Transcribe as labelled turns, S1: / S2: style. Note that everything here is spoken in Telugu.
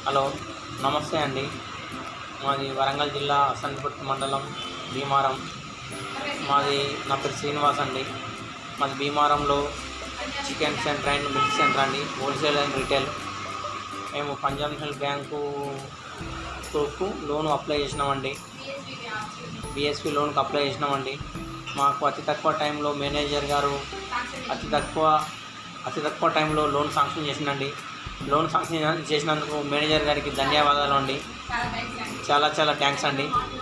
S1: హలో నమస్తే అండి మాది వరంగల్ జిల్లా అసన్పట్ మండలం భీమారం మాది నా పేరు శ్రీనివాస్ అండి మాది భీమారంలో chicken centre and milk centre అండి హోల్సేల్ అండ్ రిటైల్ మేము పంజాబ్ నేషనల్ బ్యాంకు కు లోన్ అప్లై చేసినామండి బిఎస్పి లోన్కి అప్లై చేసినామండి మాకు అతి తక్కువ టైంలో మేనేజర్ గారు అతి తక్కువ అతి తక్కువ టైంలో లోన్ శాంక్షన్ చేసిందండి లోన్ శాంక్షన్ చేసినందుకు మేనేజర్ గారికి ధన్యవాదాలు అండి చాలా చాలా థ్యాంక్స్ అండి